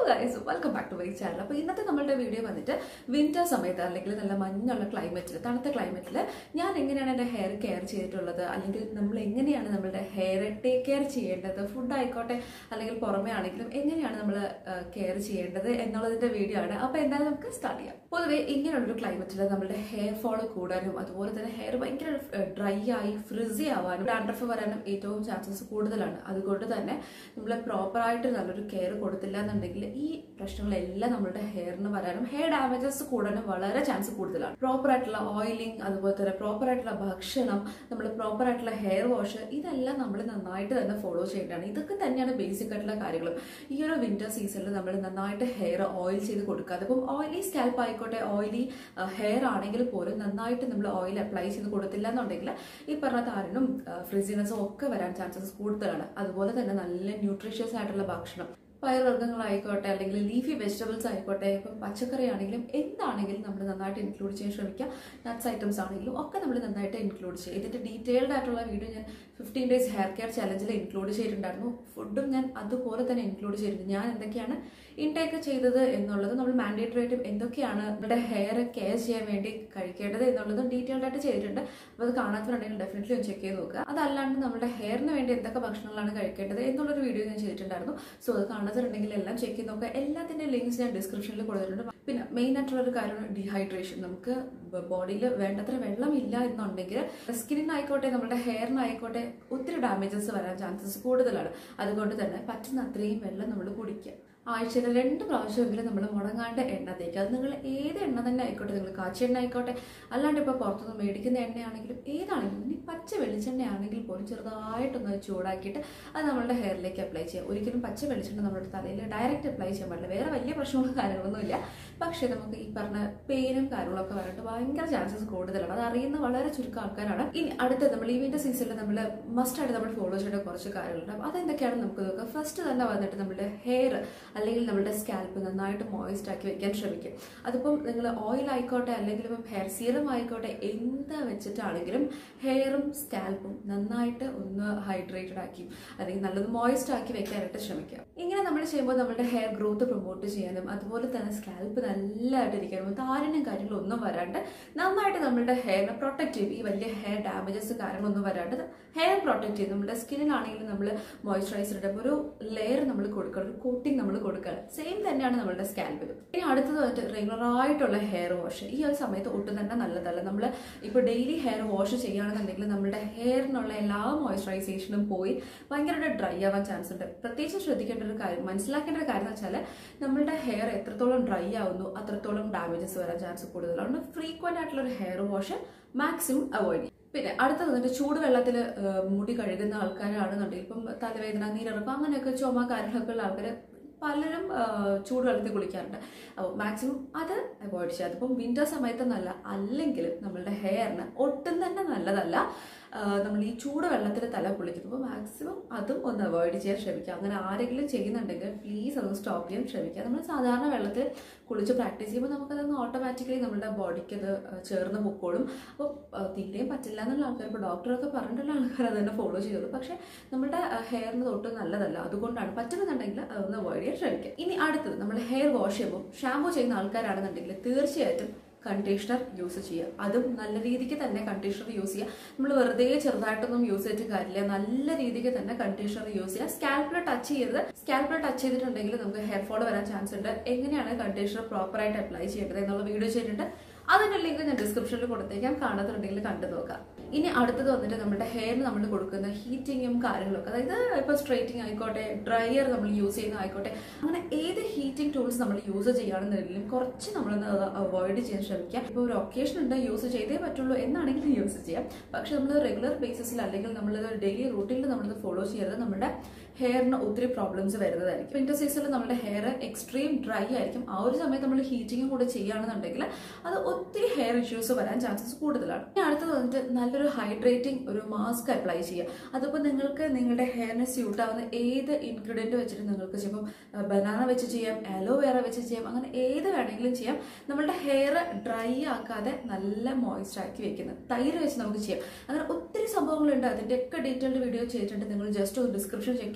guys welcome back to my channel അപ്പോൾ ഇന്നത്തെ നമ്മളുടെ വീഡിയോ വന്നിട്ട് വിന്റർ സമയത്ത് അല്ലെങ്കിൽ നല്ല മഞ്ഞുള്ള ക്ലൈമറ്റിൽ തണുത്ത ക്ലൈമറ്റിൽ ഞാൻ എങ്ങനെയാണ് എൻ്റെ ഹെയർ കെയർ ചെയ്തിട്ടുള്ളത് അല്ലെങ്കിൽ നമ്മൾ എങ്ങനെയാണ് നമ്മളുടെ ഹെയർ ടേക്ക് കെയർ ചെയ്യേണ്ടത് ഫുഡ് ആയിക്കോട്ടെ അല്ലെങ്കിൽ പുറമേ ആണെങ്കിലും എങ്ങനെയാണ് നമ്മൾ കെയർ ചെയ്യേണ്ടത് എന്നുള്ളതിൻ്റെ വീഡിയോ ആണ് അപ്പോൾ എന്തായാലും നമുക്ക് സ്റ്റാർട്ട് ചെയ്യാം പൊതുവെ ഇങ്ങനെയുള്ളൊരു ക്ലൈമറ്റിൽ നമ്മുടെ ഹെയർ ഫോൾ കൂടാനും അതുപോലെ തന്നെ ഹെയർ ഭയങ്കര ഡ്രൈ ആയി ഫ്രിസി ആവാനും ഡാൻഡ്രഫ് വരാനും ഏറ്റവും ചാൻസസ് കൂടുതലാണ് അതുകൊണ്ട് തന്നെ നമ്മൾ പ്രോപ്പറായിട്ട് നല്ലൊരു കെയർ കൊടുത്തില്ല എന്നുണ്ടെങ്കിൽ ഈ പ്രശ്നങ്ങളെല്ലാം നമ്മുടെ ഹെയറിന് വരാനും ഹെയർ ഡാമേജസ് കൂടാനും വളരെ ചാൻസ് കൂടുതലാണ് പ്രോപ്പർ ആയിട്ടുള്ള ഓയിലിംഗ് അതുപോലെ തന്നെ പ്രോപ്പർ ആയിട്ടുള്ള ഭക്ഷണം നമ്മൾ പ്രോപ്പർ ആയിട്ടുള്ള ഹെയർ വാഷ് ഇതെല്ലാം നമ്മൾ നന്നായിട്ട് തന്നെ ഫോളോ ചെയ്യേണ്ടതാണ് ഇതൊക്കെ തന്നെയാണ് ബേസിക് ആയിട്ടുള്ള കാര്യങ്ങളും ഈ ഒരു വിന്റർ സീസണിൽ നമ്മൾ നന്നായിട്ട് ഹെയർ ഓയിൽ ചെയ്ത് കൊടുക്കുക അതിപ്പം ഓയിലി സ്കാൽപ്പ് ആയിക്കോട്ടെ ഓയിലി ഹെയർ ആണെങ്കിൽ പോലും നന്നായിട്ട് നമ്മൾ ഓയിൽ അപ്ലൈ ചെയ്ത് കൊടുത്തില്ല എന്നുണ്ടെങ്കിൽ ഈ പറഞ്ഞ താരനും ഫ്രിസിനെസ്സും ഒക്കെ വരാൻ ചാൻസസ് കൂടുതലാണ് അതുപോലെ തന്നെ നല്ല ന്യൂട്രീഷ്യസ് ആയിട്ടുള്ള ഭക്ഷണം പയർവർഗ്ഗങ്ങളായിക്കോട്ടെ അല്ലെങ്കിൽ ലീഫി വെജിറ്റബിൾസ് ആയിക്കോട്ടെ ഇപ്പം പച്ചക്കറി ആണെങ്കിലും എന്താണെങ്കിലും നമ്മൾ നന്നായിട്ട് ഇൻക്ലൂഡ് ചെയ്യാൻ ശ്രമിക്കുക നട്ട്സ് ഐറ്റംസ് ആണെങ്കിലും ഒക്കെ നമ്മൾ നന്നായിട്ട് ഇൻക്ലൂഡ് ചെയ്യുക ഇതിൻ്റെ ഡീറ്റെയിൽഡ് ആയിട്ടുള്ള വീഡിയോ ഞാൻ ഫിഫ്റ്റീൻ ഡേയ്സ് ഹെയർ കെയർ ചലഞ്ചിൽ ഇൻക്ലൂഡ് ചെയ്തിട്ടുണ്ടായിരുന്നു ഫുഡും ഞാൻ അതുപോലെ തന്നെ ഇൻക്ലൂഡ് ചെയ്തിട്ടുണ്ട് ഞാൻ എന്തൊക്കെയാണ് ഇൻടേക്ക് ചെയ്തത് എന്നുള്ളത് നമ്മൾ മാൻഡേറ്ററി ആയിട്ടും എന്തൊക്കെയാണ് നമ്മുടെ ഹെയർ കെയർ ചെയ്യാൻ വേണ്ടി കഴിക്കേണ്ടത് എന്നുള്ളതും ഡീറ്റെയിൽഡ് ആയിട്ട് ചെയ്തിട്ടുണ്ട് അപ്പോൾ അത് കാണാത്തവരുണ്ടെങ്കിൽ ഡെഫിനറ്റ്ലി ഒന്ന് ചെക്ക് ചെയ്ത് നോക്കുക അതല്ലാണ്ട് നമ്മുടെ ഹെയറിന് വേണ്ടി എന്തൊക്കെ ഭക്ഷണങ്ങളാണ് കഴിക്കേണ്ടത് എന്നുള്ളൊരു വീഡിയോ ഞാൻ ചെയ്തിട്ടുണ്ടായിരുന്നു സോ അത് കാണാത്തവരുണ്ടെങ്കിൽ എല്ലാം ചെക്ക് ചെയ്ത് നോക്കുക എല്ലാത്തിൻ്റെ ലിങ്ക്സ് ഞാൻ ഡിസ്ക്രിപ്ഷനിൽ കൊടുത്തിട്ടുണ്ട് പിന്നെ മെയിൻ ആയിട്ടുള്ള ഒരു കാര്യമാണ് ഡീഹൈഡ്രേഷൻ നമുക്ക് ബോഡിയിൽ വേണ്ടത്ര വെള്ളമില്ല എന്നുണ്ടെങ്കിൽ സ്കിന്നിനായിക്കോട്ടെ നമ്മുടെ ഹെയറിനായിക്കോട്ടെ ഒത്തിരി ഡാമേജസ് വരാൻ ചാൻസസ് കൂടുതലാണ് അതുകൊണ്ട് തന്നെ പറ്റുന്ന അത്രയും വെള്ളം നമ്മൾ കുടിക്കുക ആഴ്ചയിൽ രണ്ട് പ്രാവശ്യമെങ്കിലും നമ്മൾ മുടങ്ങാണ്ട് എണ്ണ തേക്കുക അത് നിങ്ങൾ ഏത് എണ്ണ തന്നെ ആയിക്കോട്ടെ നിങ്ങൾ കാച്ചി എണ്ണ ആയിക്കോട്ടെ അല്ലാണ്ട് ഇപ്പോൾ പുറത്തുനിന്ന് മേടിക്കുന്ന എണ്ണയാണെങ്കിലും ഏതാണെങ്കിലും ഇനി പച്ച വെളിച്ചെണ്ണ ആണെങ്കിൽ പോലും ചെറുതായിട്ടൊന്ന് ചൂടാക്കിയിട്ട് അത് നമ്മളുടെ ഹെയറിലേക്ക് അപ്ലൈ ചെയ്യുക ഒരിക്കലും പച്ച വെളിച്ചെണ്ണ നമ്മുടെ തലയിൽ ഡയറക്റ്റ് അപ്ലൈ ചെയ്യാൻ പാടില്ല വേറെ വലിയ പ്രശ്നങ്ങളും കാര്യങ്ങളൊന്നുമില്ല പക്ഷേ നമുക്ക് ഈ പറഞ്ഞ പെയിനും കാര്യങ്ങളൊക്കെ വരാനായിട്ട് ഭയങ്കര ചാൻസസ് കൂടുതലാണ് അത് അറിയുന്ന വളരെ ചുരുക്കം ആൾക്കാരാണ് ഇനി അടുത്ത നമ്മൾ ഈ വിന്റർ സീസണിൽ നമ്മൾ മസ്റ്റായിട്ട് നമ്മൾ ഫോളോ ചെയ്യേണ്ട കുറച്ച് കാര്യങ്ങളുണ്ട് അതെന്തൊക്കെയാണ് നമുക്ക് നോക്കാം ഫസ്റ്റ് തന്നെ വന്നിട്ട് നമ്മുടെ ഹെയർ അല്ലെങ്കിൽ നമ്മുടെ സ്കാൽപ്പ് നന്നായിട്ട് മോയിസ്റ്റ് ആക്കി വെക്കാൻ ശ്രമിക്കും അതിപ്പം നിങ്ങൾ ഓയിൽ ആയിക്കോട്ടെ അല്ലെങ്കിൽ ഇപ്പം ഹെയർ സീറം ആയിക്കോട്ടെ എന്താ വെച്ചിട്ടാണെങ്കിലും ഹെയറും സ്കാൽപ്പും നന്നായിട്ട് ഒന്ന് ഹൈഡ്രേറ്റഡ് ആക്കി അല്ലെങ്കിൽ നല്ലത് മോയിസ്റ്റ് ആക്കി വെക്കാനായിട്ട് ശ്രമിക്കുക ഇങ്ങനെ നമ്മൾ ചെയ്യുമ്പോൾ നമ്മുടെ ഹെയർ ഗ്രോത്ത് പ്രൊമോട്ട് ചെയ്യാനും അതുപോലെ തന്നെ സ്കാൽപ്പ് നല്ലതായിട്ട് ഇരിക്കാനും താരനും കാര്യങ്ങളും ഒന്നും വരാണ്ട് നന്നായിട്ട് നമ്മുടെ ഹെയറിനെ പ്രൊട്ടക്ട് ചെയ്യും ഈ വലിയ ഹെയർ ഡാമേജസ് കാര്യങ്ങളൊന്നും വരാണ്ട് ഹെയർ പ്രൊട്ടക്ട് ചെയ്യും നമ്മുടെ സ്കിന്നിനാണെങ്കിലും നമ്മൾ മോയ്സ്ചറൈസർ ഇടുമ്പോൾ ഒരു ലെയർ നമ്മൾ കൊടുക്കണം ഒരു കോട്ടിങ് നമ്മൾ കൊടുക്കണം സെയിം തന്നെയാണ് നമ്മുടെ സ്കാൽപ്പിലും ഇനി അടുത്തത് വന്നിട്ട് റെഗുലർ ആയിട്ടുള്ള ഹെയർ വാഷ് ഈ ഒരു സമയത്ത് ഒട്ടും തന്നെ നല്ലതല്ല നമ്മൾ ഇപ്പോൾ ഡെയിലി ഹെയർ വാഷ് ചെയ്യുകയാണെന്നുണ്ടെങ്കിൽ നമ്മുടെ ഹെയറിനുള്ള എല്ലാ മോയ്സ്ചറൈസേഷനും പോയി ഭയങ്കരമായിട്ട് ഡ്രൈ ആവാൻ ചാൻസ് ഉണ്ട് പ്രത്യേകിച്ച് ശ്രദ്ധിക്കേണ്ട ഒരു കാര്യം മനസ്സിലാക്കേണ്ട ഒരു കാര്യം എന്ന് വെച്ചാൽ നമ്മളുടെ ഹെയർ എത്രത്തോളം ഡ്രൈ ആവുന്നു അത്രത്തോളം ഡാമേജസ് വരാൻ ചാൻസ് കൂടുതലാണ് അതുകൊണ്ട് ഫ്രീക്വന്റ് ആയിട്ടുള്ള ഒരു ഹെയർ വാഷ് മാക്സിമം അവോയ്ഡ് ചെയ്യും പിന്നെ അടുത്തത് വന്നിട്ട് ചൂടുവെള്ളത്തിൽ മുടി കഴുകുന്ന ആൾക്കാരാണെന്നുണ്ടെങ്കിൽ ഇപ്പം തലവേദന നീരിറക്കം അങ്ങനെയൊക്കെ ചുമ കാര്യങ്ങളൊക്കെ ഉള്ള ആൾക്കാർ പലരും ചൂടുവെള്ളത്തിൽ കുളിക്കാറുണ്ട് അപ്പോൾ മാക്സിമം അത് അവോയ്ഡ് ചെയ്യുക അതിപ്പം വിൻ്റർ സമയത്തൊന്നല്ല അല്ലെങ്കിലും നമ്മളുടെ ഹെയറിന് ഒട്ടും തന്നെ നല്ലതല്ല നമ്മൾ ഈ ചൂട് വെള്ളത്തിൽ തല കുളിക്കുന്നു അപ്പോൾ മാക്സിമം അതും ഒന്ന് അവോയ്ഡ് ചെയ്യാൻ ശ്രമിക്കുക അങ്ങനെ ആരെങ്കിലും ചെയ്യുന്നുണ്ടെങ്കിൽ പ്ലീസ് അത് സ്റ്റോപ്പ് ചെയ്യാൻ ശ്രമിക്കുക നമ്മൾ സാധാരണ വെള്ളത്തിൽ കുളിച്ച് പ്രാക്ടീസ് ചെയ്യുമ്പോൾ നമുക്കതൊന്ന് ഓട്ടോമാറ്റിക്കലി നമ്മുടെ ബോഡിക്ക് അത് ചേർന്ന് പൊക്കോളും അപ്പോൾ തീരെയും പറ്റില്ല എന്നുള്ള ആൾക്കാർ ഇപ്പോൾ ഡോക്ടറൊക്കെ പറഞ്ഞിട്ടുള്ള ആൾക്കാർ അത് തന്നെ ഫോളോ ചെയ്തോളൂ പക്ഷേ നമ്മുടെ ഹെയറിന് തൊട്ട് നല്ലതല്ല അതുകൊണ്ടാണ് പറ്റുന്നുണ്ടെങ്കിൽ അതൊന്ന് അവോയ്ഡ് ചെയ്യാൻ ശ്രമിക്കുക ഇനി അടുത്തത് നമ്മൾ ഹെയർ വാഷ് ചെയ്യുമ്പോൾ ഷാമ്പു ചെയ്യുന്ന ആൾക്കാരാണെന്നുണ്ടെങ്കിൽ തീർച്ചയായിട്ടും കണ്ടീഷണർ യൂസ് ചെയ്യുക അതും നല്ല രീതിക്ക് തന്നെ കണ്ടീഷണർ യൂസ് ചെയ്യുക നമ്മൾ വെറുതെ ചെറുതായിട്ടൊന്നും യൂസ് ചെയ്തിട്ട് കാര്യമില്ല നല്ല രീതിക്ക് തന്നെ കണ്ടീഷണർ യൂസ് ചെയ്യുക സ്കാൽപ്പിൽ ടച്ച് ചെയ്യരുത് സ്കാൽപ്പിൽ ടച്ച് ചെയ്തിട്ടുണ്ടെങ്കിൽ നമുക്ക് ഹെയർ ഫോൾ വരാൻ ചാൻസ് ഉണ്ട് എങ്ങനെയാണ് കണ്ടീഷണർ പ്രോപ്പറായിട്ട് അപ്ലൈ ചെയ്യേണ്ടത് എന്നുള്ള വീഡിയോ ചെയ്തിട്ടുണ്ട് അതിന്റെ ലിങ്ക് ഞാൻ ഡിസ്ക്രിപ്ഷനിൽ കൊടുത്തേക്കാം കാണാത്തുണ്ടെങ്കിൽ കണ്ടു നോക്കാം ഇനി അടുത്തത് വന്നിട്ട് നമ്മുടെ ഹെയറിന് നമ്മൾ കൊടുക്കുന്ന ഹീറ്റിങ്ങും കാര്യങ്ങളൊക്കെ അതായത് ഇപ്പോൾ സ്ട്രൈറ്റിംഗ് ആയിക്കോട്ടെ ഡ്രയർ നമ്മൾ യൂസ് ചെയ്യുന്ന ആയിക്കോട്ടെ അങ്ങനെ ഏത് ഹീറ്റിംഗ് ടൂൾസ് നമ്മൾ യൂസ് ചെയ്യുകയാണെന്നുണ്ടെങ്കിലും കുറച്ച് നമ്മളൊന്ന് അവോയ്ഡ് ചെയ്യാൻ ശ്രമിക്കുക ഇപ്പോൾ ഒരു ഒക്കേഷൻ ഉണ്ട് യൂസ് ചെയ്തേ പറ്റുള്ളൂ എന്നാണെങ്കിൽ യൂസ് ചെയ്യാം പക്ഷെ നമ്മൾ റെഗുലർ ബേസിസിൽ അല്ലെങ്കിൽ നമ്മൾ ഡെയിലി റൂട്ടീനിൽ നമ്മളത് ഫോളോ ചെയ്യരുത് നമ്മുടെ ഹെയറിന് ഒത്തിരി പ്രോബ്ലംസ് വരുന്നതായിരിക്കും വിന്റർ സീസണിൽ നമ്മുടെ ഹെയർ എക്സ്ട്രീം ഡ്രൈ ആയിരിക്കും ആ ഒരു സമയത്ത് നമ്മൾ ഹീറ്റിങ്ങും കൂടെ ചെയ്യുകയാണെന്നുണ്ടെങ്കിൽ അത് ഒത്തിരി ഹെയർ ഇഷ്യൂസ് വരാൻ ചാൻസസ് കൂടുതലാണ് ഇനി അടുത്തത് വന്നിട്ട് നല്ലൊരു ഹൈഡ്രേറ്റിംഗ് ഒരു മാസ്ക് അപ്ലൈ ചെയ്യുക അതിപ്പോൾ നിങ്ങൾക്ക് നിങ്ങളുടെ ഹെയറിന് സ്യൂട്ട് ആവുന്ന ഏത് ഇൻഗ്രീഡിയൻറ്റ് വെച്ചിട്ട് നിങ്ങൾക്ക് ചിലപ്പം ബനാന വെച്ച് ചെയ്യാം അലോവേറ വെച്ച് ചെയ്യാം അങ്ങനെ ഏത് വേണമെങ്കിലും ചെയ്യാം നമ്മളുടെ ഹെയർ ഡ്രൈ ആക്കാതെ നല്ല മോയ്സ്റ്റ് ആക്കി വെക്കുന്നത് തൈര് വെച്ച് നമുക്ക് ചെയ്യാം അങ്ങനെ ഒത്തിരി സംഭവങ്ങളുണ്ട് അതിൻ്റെയൊക്കെ ഡീറ്റെയിൽഡ് വീഡിയോ ചെയ്തിട്ടുണ്ട് നിങ്ങൾ ജസ്റ്റ് ഒരു ഡിസ്ക്രിപ്ഷൻ ചെക്ക്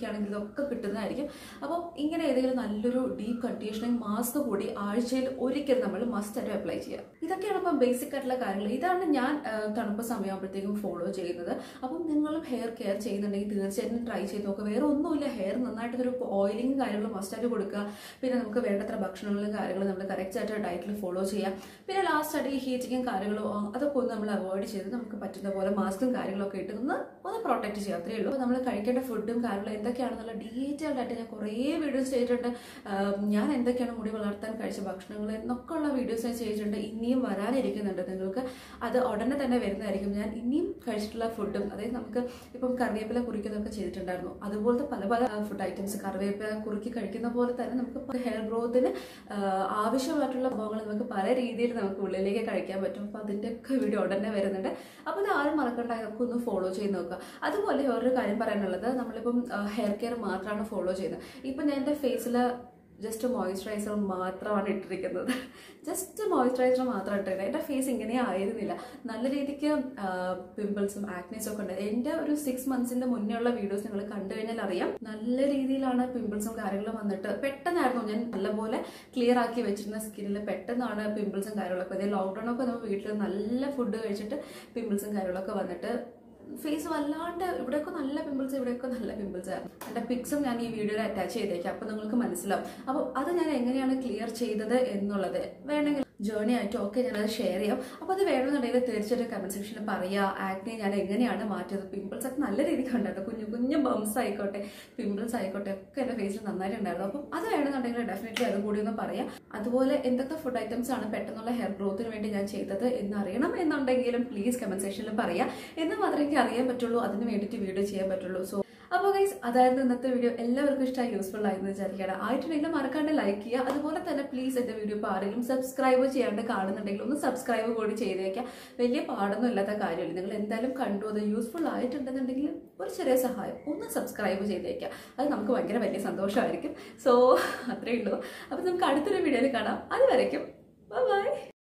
ആണെങ്കിൽ ഇതൊക്കെ കിട്ടുന്നതായിരിക്കും അപ്പോൾ ഇങ്ങനെ ഏതെങ്കിലും നല്ലൊരു ഡീപ്പ് കണ്ടീഷനിങ് മാസ്ക് കൂടി ആഴ്ചയിൽ ഒരിക്കൽ നമ്മൾ മസ്റ്റ് ആയിട്ട് അപ്ലൈ ചെയ്യുക ഇതൊക്കെയാണ് ഇപ്പം ബേസിക് ആയിട്ടുള്ള കാര്യങ്ങൾ ഇതാണ് ഞാൻ ആ, തണുപ്പ് സമയമാകുമ്പോഴത്തേക്കും ഫോളോ ചെയ്യുന്നത് അപ്പം നിങ്ങളും ഹെയർ കെയർ ചെയ്യുന്നുണ്ടെങ്കിൽ തീർച്ചയായിട്ടും ട്രൈ ചെയ്ത് നോക്കുക വേറെ ഒന്നുമില്ല ഹെയർ നന്നായിട്ട് ഒരു ഓയിലിംഗ് കാര്യങ്ങളും മസ്റ്റായിട്ട് കൊടുക്കുക പിന്നെ നമുക്ക് വേണ്ടത്ര ഭക്ഷണങ്ങളും കാര്യങ്ങളും നമ്മൾ കറക്റ്റ് ആയിട്ട് ഡയറ്റിൽ ഫോളോ ചെയ്യാം പിന്നെ ലാസ്റ്റ് ആയിട്ട് ഈ ഹീറ്റിങ്ങും കാര്യങ്ങളും ആ, അതൊക്കെ ഒന്ന് നമ്മൾ അവോയ്ഡ് ചെയ്ത് നമുക്ക് പറ്റുന്ന പോലെ മാസ്കും കാര്യങ്ങളൊക്കെ ഇട്ട് ഒന്ന് ഒന്ന് പ്രൊട്ടക്ട് ചെയ്യുക അത്രയേ ഉള്ളൂ നമ്മൾ കഴിക്കേണ്ട ഫുഡും കാര്യങ്ങളും എന്തൊക്കെയാണെന്നുള്ള ഡീറ്റെയിൽഡ് ആയിട്ട് ഞാൻ കുറേ വീഡിയോസ് ചെയ്തിട്ടുണ്ട് ആം, ഞാൻ എന്തൊക്കെയാണ് മുടി വളർത്താൻ കഴിച്ച ഭക്ഷണങ്ങൾ എന്നൊക്കെ ഉള്ള വീഡിയോസ് ഞാൻ ചെയ്തിട്ടുണ്ട് ഇനിയും വരാനിരിക്കുന്നുണ്ട് നിങ്ങൾക്ക് അത് ഉടനെ തന്നെ വരുന്നതായിരിക്കും ഞാൻ ഇനിയും കഴിച്ചിട്ടുള്ള ഫുഡും അതായത് നമുക്ക് ഇപ്പം കറിവേപ്പില കുറിക്കുന്നതൊക്കെ ചെയ്തിട്ടുണ്ടായിരുന്നു അതുപോലത്തെ പല പല ഫുഡ് ഐറ്റംസ് കറിവേപ്പില കുറുക്കി കഴിക്കുന്ന പോലെ തന്നെ നമുക്ക് ഹെയർ ഗ്രോത്തിന് ആവശ്യമായിട്ടുള്ള വിഭവങ്ങൾ നമുക്ക് പല രീതിയിൽ നമുക്ക് ഉള്ളിലേക്ക് കഴിക്കാൻ പറ്റും അപ്പോൾ അതിൻ്റെയൊക്കെ വീഡിയോ ഉടനെ വരുന്നുണ്ട് അപ്പോൾ ഇത് ആരും മറക്കണ്ട ഇതൊക്കെ ഒന്ന് ഫോളോ ചെയ്ത് നോക്കുക അതുപോലെ വേറൊരു കാര്യം പറയാനുള്ളത് നമ്മളിപ്പം ഹെയർ കെയർ മാത്രമാണ് ഫോളോ ചെയ്യുന്നത് ഇപ്പം ഞാൻ എൻ്റെ ഫേസിൽ ജസ്റ്റ് മോയ്സ്ചറൈസർ മാത്രമാണ് ഇട്ടിരിക്കുന്നത് ജസ്റ്റ് മോയ്സ്ചറൈസർ മാത്രമാണ് ഇട്ടിരിക്കുന്നത് എൻ്റെ ഫേസ് ഇങ്ങനെ ആയിരുന്നില്ല നല്ല രീതിക്ക് പിമ്പിൾസും ആക്നീസും ഒക്കെ ഉണ്ട് എൻ്റെ ഒരു സിക്സ് മന്ത്സിന്റെ മുന്നേ ഉള്ള വീഡിയോസ് നിങ്ങൾ കണ്ടു കഴിഞ്ഞാൽ അറിയാം നല്ല രീതിയിലാണ് പിമ്പിൾസും കാര്യങ്ങളും വന്നിട്ട് പെട്ടെന്നായിരുന്നു ഞാൻ നല്ലപോലെ ക്ലിയർ ആക്കി വെച്ചിരുന്ന സ്കിന്നിൽ പെട്ടെന്നാണ് പിമ്പിൾസും കാര്യങ്ങളൊക്കെ അതായത് ലോക്ക്ഡൗൺ ഒക്കെ നമ്മൾ വീട്ടിൽ നല്ല ഫുഡ് കഴിച്ചിട്ട് പിമ്പിൾസും കാര്യങ്ങളൊക്കെ വന്നിട്ട് ഫേസ് വല്ലാണ്ട് ഇവിടെയൊക്കെ നല്ല പിമ്പിൾസ് ഇവിടെയൊക്കെ നല്ല പിമ്പിൾസ് ആയിരുന്നു എൻ്റെ പിക്സും ഞാൻ ഈ വീഡിയോയിൽ അറ്റാച്ച് ചെയ്തേക്കാം അപ്പോൾ നിങ്ങൾക്ക് മനസ്സിലാവും അപ്പോൾ അത് ഞാൻ എങ്ങനെയാണ് ക്ലിയർ ചെയ്തത് എന്നുള്ളത് വേണമെങ്കിൽ ജേർണി ആയിട്ട് ഒക്കെ ഞാനത് ഷെയർ ചെയ്യാം അപ്പോൾ അത് വേണമെന്നുണ്ടെങ്കിൽ തീർച്ചയായിട്ടും കമന്റ് സെക്ഷനിൽ പറയുക ആക്നെ ഞാൻ എങ്ങനെയാണ് മാറ്റിയത് പിമ്പിൾസ് ഒക്കെ നല്ല രീതിക്ക് ഉണ്ടായിരുന്നു കുഞ്ഞു കുഞ്ഞു ബംസ് ആയിക്കോട്ടെ പിമ്പിൾസ് ആയിക്കോട്ടെ ഒക്കെ എൻ്റെ ഫേസിൽ നന്നായിട്ട് ഉണ്ടായിരുന്നു അപ്പം അത് വേണമെന്നുണ്ടെങ്കിൽ ഡെഫിനറ്റ്ലി അതും കൂടി ഒന്ന് പറയാം അതുപോലെ എന്തൊക്കെ ഫുഡ് ഐറ്റംസ് ആണ് പെട്ടെന്നുള്ള ഹെയർ ഗ്രോത്തിന് വേണ്ടി ഞാൻ ചെയ്തത് എന്ന് അറിയണം എന്നുണ്ടെങ്കിലും പ്ലീസ് കമന്റ് സെക്ഷനിൽ പറയാം എന്ന് മാത്രമേ എനിക്ക് അറിയാൻ പറ്റുള്ളൂ അതിന് വേണ്ടിയിട്ട് വീഡിയോ ചെയ്യാൻ പറ്റുള്ളൂ സോ അപ്പോൾ ഗൈസ് അതായിരുന്നു ഇന്നത്തെ വീഡിയോ എല്ലാവർക്കും ഇഷ്ടമായി യൂസ്ഫുൾ ആയിരുന്നു വിചാരിക്കണം ആയിട്ടുണ്ടെങ്കിൽ മറക്കാണ്ട് ലൈക്ക് ചെയ്യുക അതുപോലെ തന്നെ പ്ലീസ് എൻ്റെ വീഡിയോ ഇപ്പോൾ ആരെങ്കിലും സബ്സ്ക്രൈബ് ചെയ്യാണ്ട് കാണുന്നുണ്ടെങ്കിൽ ഒന്ന് സബ്സ്ക്രൈബ് കൂടി ചെയ്തേക്കാം വലിയ പാടൊന്നും ഇല്ലാത്ത കാര്യമില്ല നിങ്ങൾ എന്തായാലും കണ്ടു അത് യൂസ്ഫുൾ ആയിട്ടുണ്ടെന്നുണ്ടെങ്കിൽ ഒരു ചെറിയ സഹായം ഒന്ന് സബ്സ്ക്രൈബ് ചെയ്തേക്കാം അത് നമുക്ക് ഭയങ്കര വലിയ സന്തോഷമായിരിക്കും സോ അത്രയേ ഉള്ളൂ അപ്പോൾ നമുക്ക് അടുത്തൊരു വീഡിയോയിൽ കാണാം അതുവരയ്ക്കും ബൈ